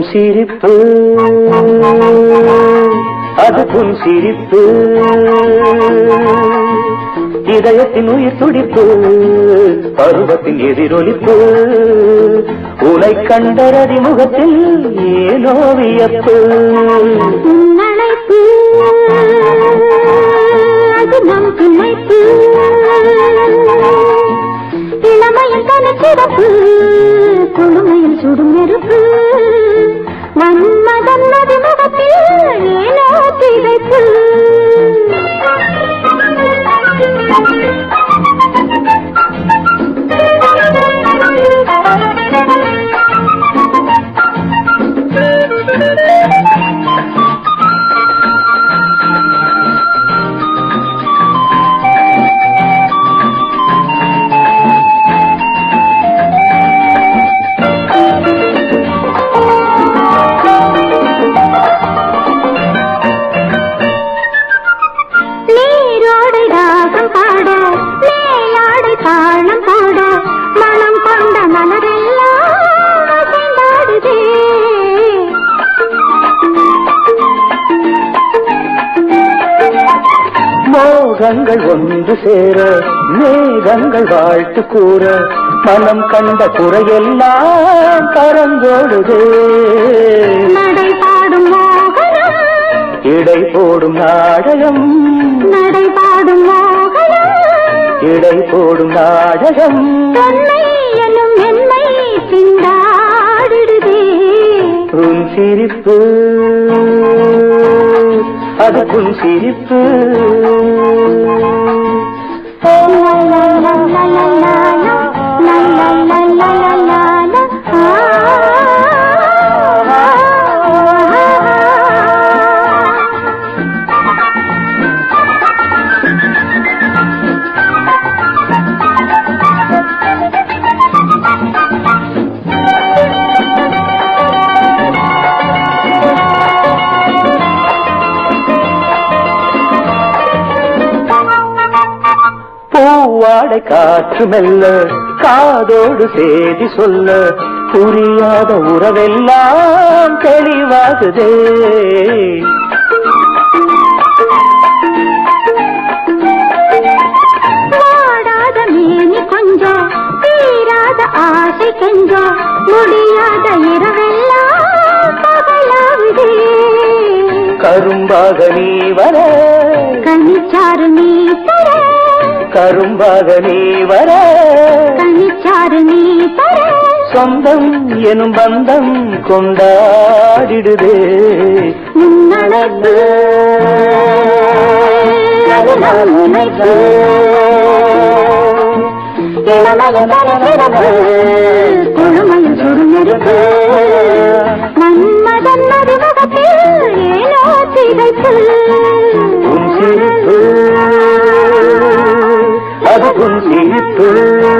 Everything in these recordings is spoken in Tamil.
சிரிப்பு அது புன் சிரிப்பு இதயத்தின் உயிர் துடிப்பு பருவத்தின் எதிரொலிப்பு உனை கண்டரதி முகத்தில் ஏனோ வியப்பு உன்னழைப்பு அது நம் துணைப்பு இளமையில் கனச்சிறப்பு குளுமையில் சுடும் நெருப்பு மன்மதன் நதிமுகத்தில் ஏனோ திகைப்பு நீரோடை ராகம் பாட மேலாடை தாளம் போட மனம் கொண்ட மலரெல்லாம் அசைந்தாடுதே மோகங்கள் ஒன்று சேர மேகங்கள் வாழ்த்து கூற மனம் கண்ட குறையெல்லாம் கரங்கோடுதே நடை பாடும் மோகனம் இடை போடும் நாடகம் நடை பாடும் மோகனம் இடை போடும் நாடகம் தொன்மை எனும் மென்மை திண்டாடிடுதே உன் சிரிப்பு அது உன் சிரிப்பு பூவாடை காற்று மெல்ல காதோடு செய்தி சொல்ல புரியாத உறவெல்லாம் தெளிவாகுதே வாடாத மேனி கொஞ்சம் தீராத ஆசை கொஞ்சம் முடியாத இரவெல்லாம் பகலாகுதே கரும்பாக நீ வர கனிச்சாறு நீ தர கரும்பாக நீ வர கனிச்சாறு நீ தர சொந்தம் எனும் பந்தம் கொண்டாடிடுதே முன்னழைப்பு அது நான் நினைப்பு இளமையில் கலசிறப்பு குழுமையில் சுடுநெருப்பு மன்மதன் மதுமுகத்தில் ஏனோ திகைப்பு உன் சிரிப்பு அது உன் சிரிப்பு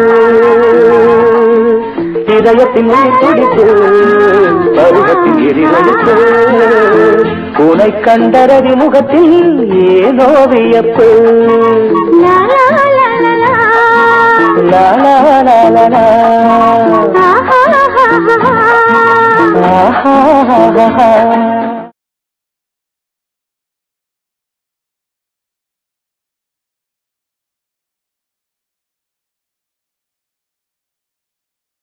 இதயத்தின் உயிர் துடிப்பு பருவத்தின் எரிவெடுப்பு உனை கண்டரதி முகத்தில் ஏனோ வியப்பு லா, லா, லா, லா, லா. லா லா லா லா லா ஆஹா, ஆஹா, ஆஹா. ஆஹா